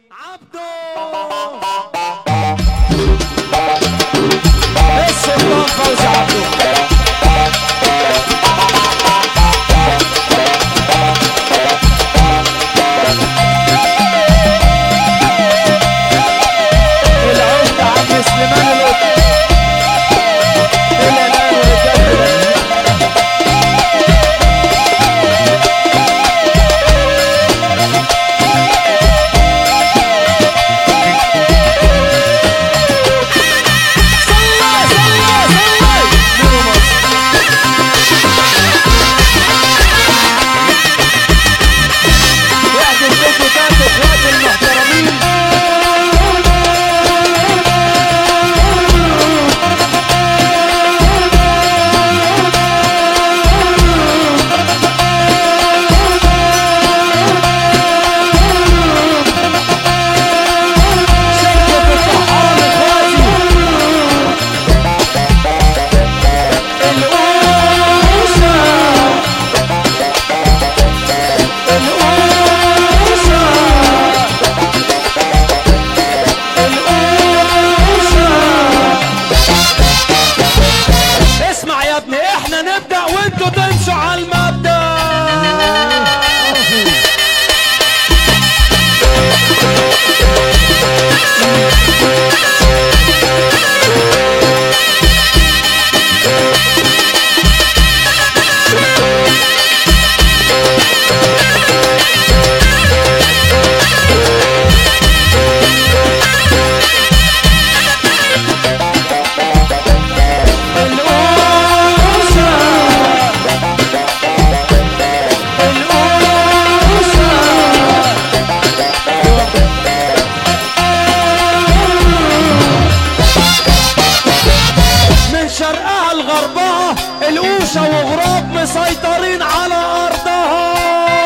عبده السلطان فوزي عبده العود عم سليمان القط الأمان والجنة صلى صلى صلى نور مصر وقت الفيديو كانت وقت المحترمين شركة الطحان اخواتي الأوسة الأوسة الأوسة اسمع يا ابني احنا نبدأ وانتوا تمشوا على المبدأ الأوسة الأوسة من شرقها لغربها الأوشة وغراب مسيطرين على أرضها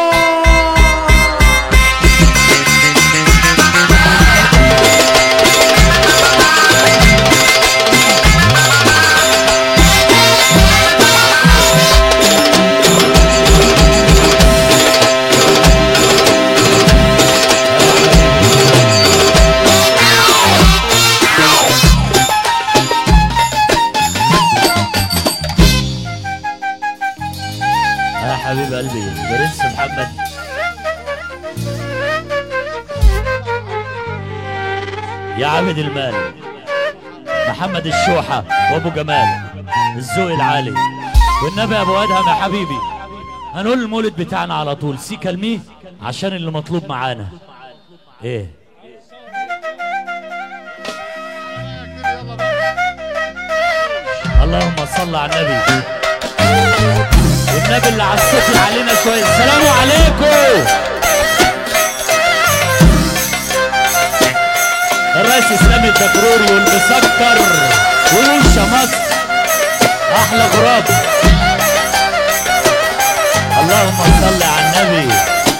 يا حبيب قلبي برنس محمد يا عابد المال محمد الشوحة وابو جمال الذوق العالي والنبي ابو ادهم يا حبيبي هنقول المولد بتاعنا على طول سيكا الميه عشان اللي مطلوب معانا ايه اللهم صل على النبي والنبي اللي على الصوت علينا شويه السلام عليكم الرئيس اسلامي الدكروري والمسكر ووشة مصر احلى غراب اللهم صل على النبي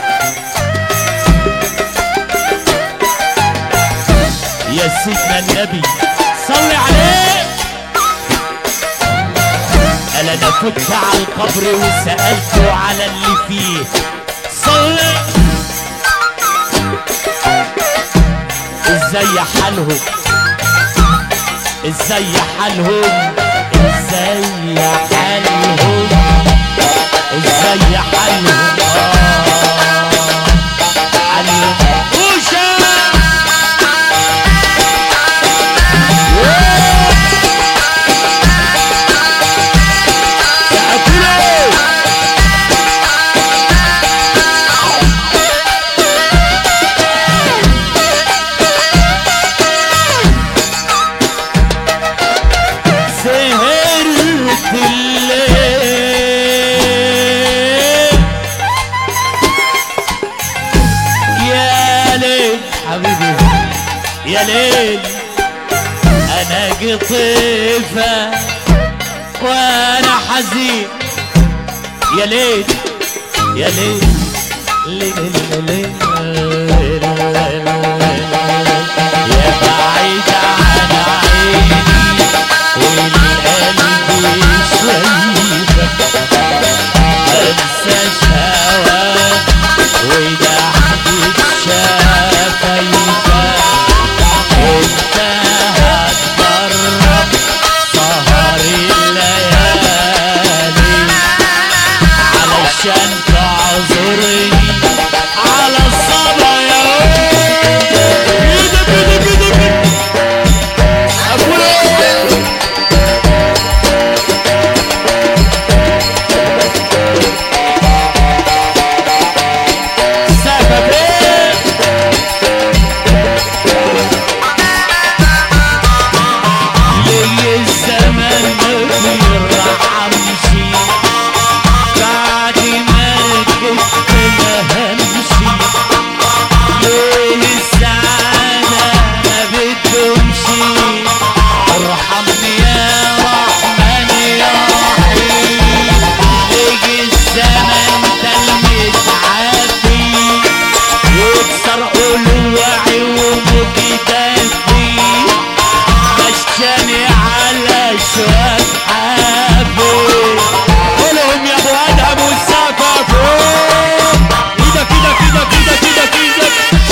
يا سيدنا النبي صل عليه قال انا كنت على القبر وسألته على اللي فيه صلي ازاي حالهم ازاي حالهم ازاي حالهم ازاي حالهم آه، حالهم وشا سقفوا سهرت الليل يا ليل حبيبي يا ليل انا قطيفة وانا حزين يا ليل يا ليل ليل ليل ليل يا بعيد عن عيني والقلب شايفك انساش هواك وضحكة شفايفك واعي ومكتفي مشاني على شوال حبي قولهم يا ابو ادهم والسقف فوق ايدك ايدك ايدك ايدك ايدك ايدك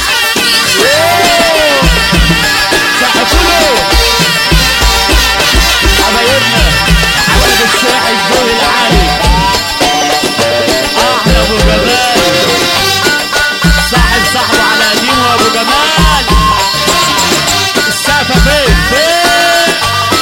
أوه. سقفوا له حبايبنا حبايب الشيخ الزول العالي احلى ابو جمال صاحب صاحبه على قديمه ابو جمال السقفه فين فين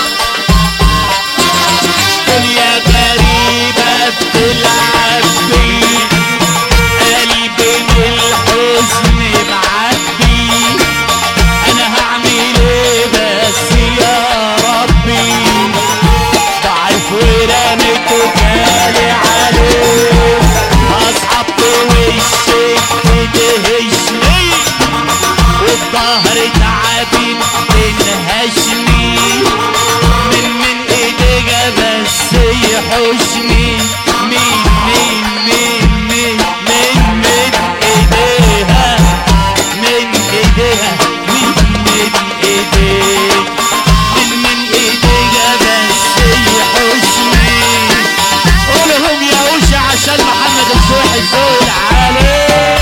قول يا غريبه بتلعب بيه قلبي بالحزن معبي انا هعمل ايه بس يا ربي ضعيف ورميت وجالي عليه اصحاب وشك تدهشني والظهر تعبين تنهشني من من ايديك بس يحوشني مين مين مين مين من من ايديها من ايديها من من ايديك من من ايديك بس يحوشني قولهم يا وشي عشان محمد الزوح الزوج العالي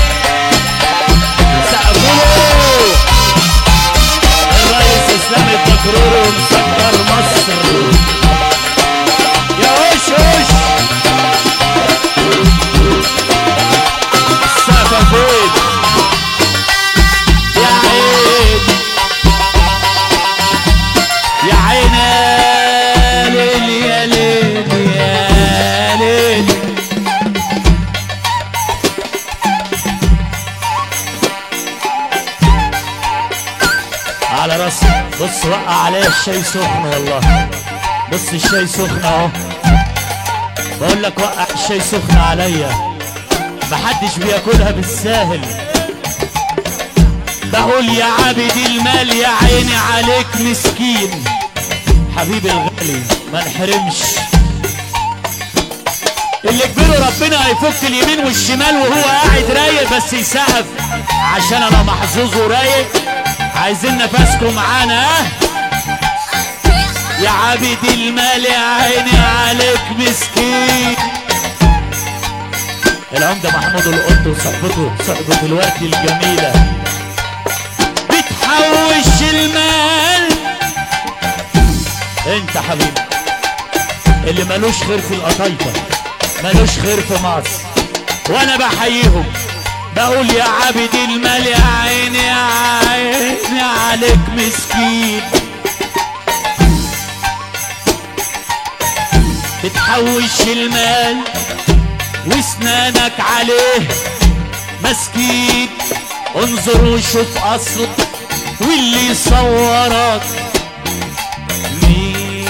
سقفوا الرئيس اسلام الدكرور ومسكر مصر يا وش وش السقفة فين يا عين يا عين يا ليل يا ليل يا ليل على راسي بص وقع عليا الشاي سخن والله بص الشاي سخن اهو بقول لك وقع الشاي سخن عليا محدش بياكلها بالساهل بقول يا عابد المال يا عيني عليك مسكين حبيبي الغالي ما نحرمش اللي كبيره ربنا هيفك اليمين والشمال وهو قاعد رايق بس يسقف عشان انا محظوظ ورايق عايزين نفسكم معانا ها يا عابد المال يا عيني عليك مسكين العمدة محمود القط وصحبته صحبة الوقت الجميلة بتحوش المال انت حبيبي اللي ملوش خير في القطايفة ملوش خير في مصر وانا بحييهم بقول يا عابد المال يا عيني يا عيني عليك مسكين بتحوش المال واسنانك عليه مسكين انظر وشوف اصل واللي يصورك مين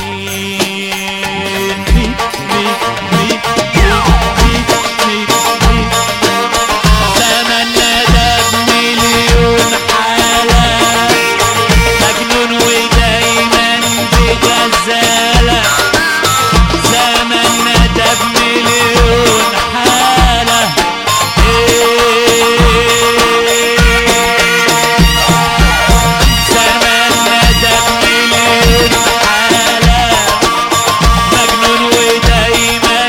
مين مين مين مين مين مين زماننا ده بمليون حالة مجنون ودايما بجزالة زماننا ده بمليون حالة زماننا ده بمليون حالة مجنون ودايما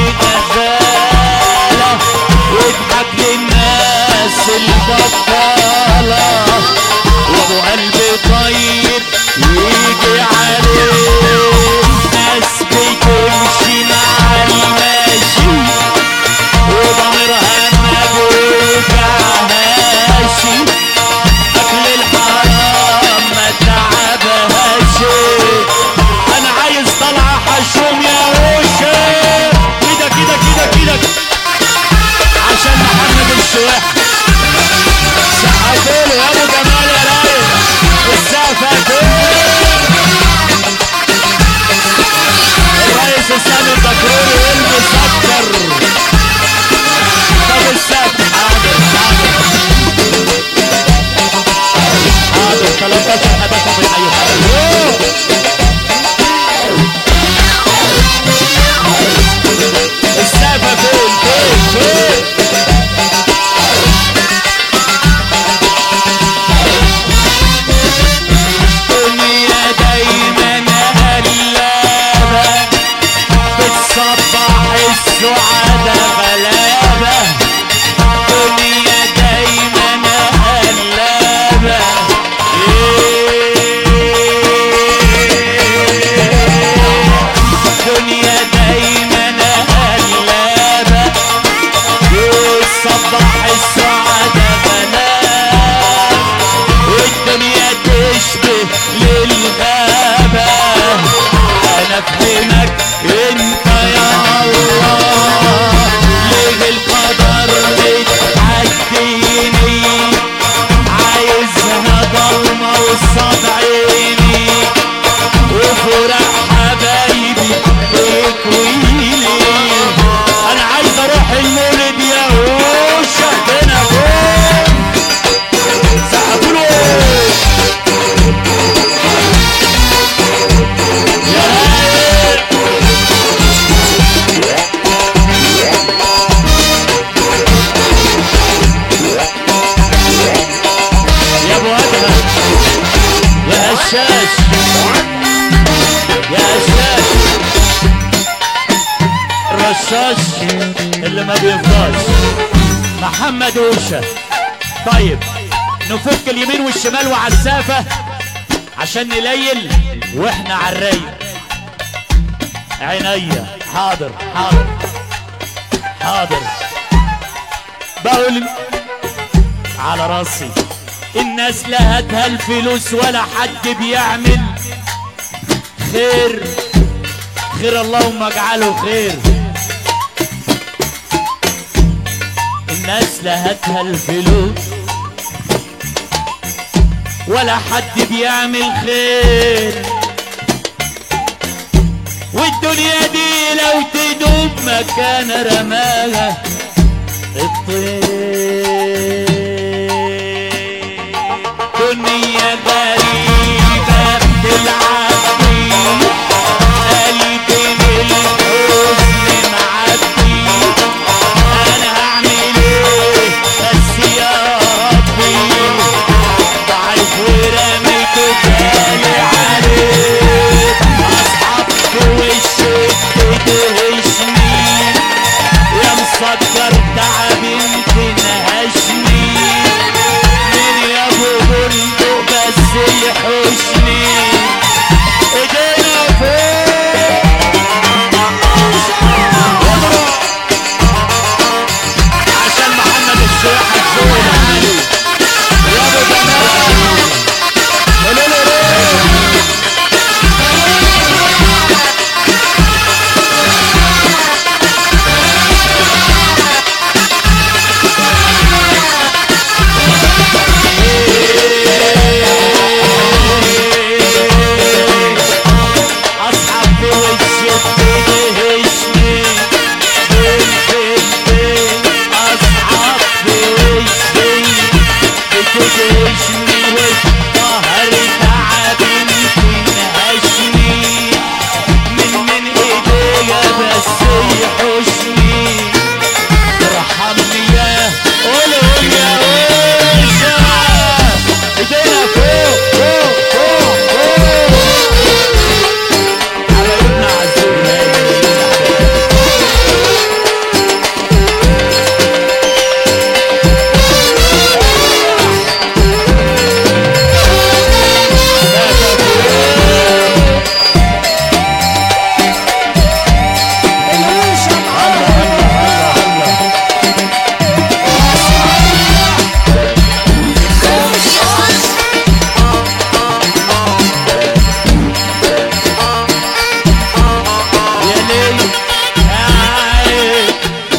بجزالة واضحك للناس البطالة وابو قلب طيب يجي عليه ناس بتمشي مع الماشي وضميرها ما بيوجعهاش اكل الحرام ما تعبهاش انا عايز طلعه حشوم يا وشي ايدك ايدك ايدك ايدك عشان محمد الشواح سقفوا له يا ابو جمال يا رايق السقفه الرئيس اسلام الدكروري والمسكر طب السقف حاضر حاضر حاضر 13 حبكه في الحي السقفه فين فين فين قشاش يا قشاش الرشاش اللي ما بيفضاش محمد اوشا طيب نفك اليمين والشمال وعسافة عشان نليل واحنا على الرايق عينيا حاضر حاضر حاضر بقول على راسي الناس لا هاتها الفلوس ولا حد بيعمل خير خير اللهم اجعله خير الناس لا هاتها الفلوس ولا حد بيعمل خير والدنيا دي لو تدوب مكان رماها الطير دنيا غريبة بتلعب بيه قلبي بالحزن معبي انا هعمل ايه بس يا ربي ضعيف ورميته تاني عليه اصحاب في وشك تدهشني يا مسكر تعب تنهشني من يا ابو بندق بس يحوشني ايدينا فوق عشان محمد الشيخ الزوي العالي يا ابو جمال قولوا له ليه اصحاب في وشك تدهشني فين فين فين اصحاب في وشي بتدهشني والظهر تعب تنهشني من من ايديا بس يحوشني ارحمني يا قولوا يا ويشا ايدينا فوق فوق فوق فوق حبايبنا عزونا يا ليل يا عين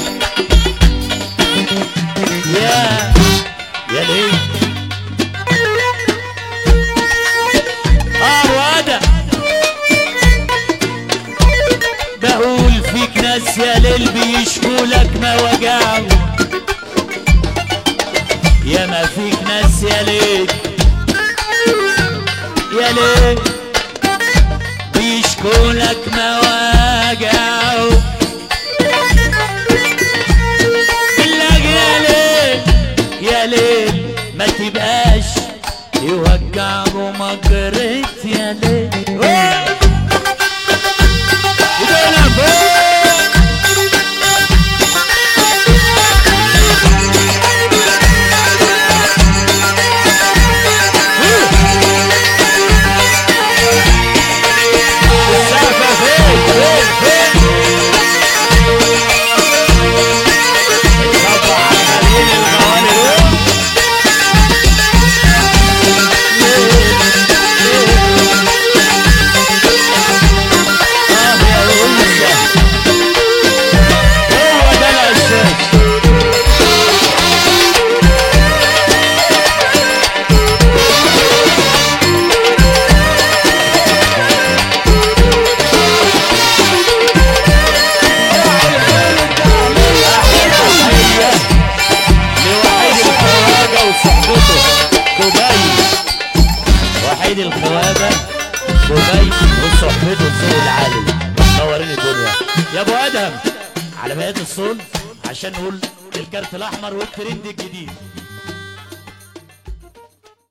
يا يا ليل اه وادى بقول فيك ناس يا ليل بيشكوا لك ما وجعوا يا ما فيك ناس يا ليل يا ليل بيشكوا لك مواجعه بالله يا ليل يا ليل ما تبقاش يوجعوا مجريت يا ليل ايدينا فوق السقفة فين فين فين طبعا عمالين الغوالي دول اه يا ويشة هو ده الاساس تحية لوحيد الخواجة وصحبته دبي وحيد الخواجة دبي وصحبته الذوق العالي منورين الدنيا يا ابو ادهم على بقية الصول عشان نقول الكارت الاحمر والترند الجديد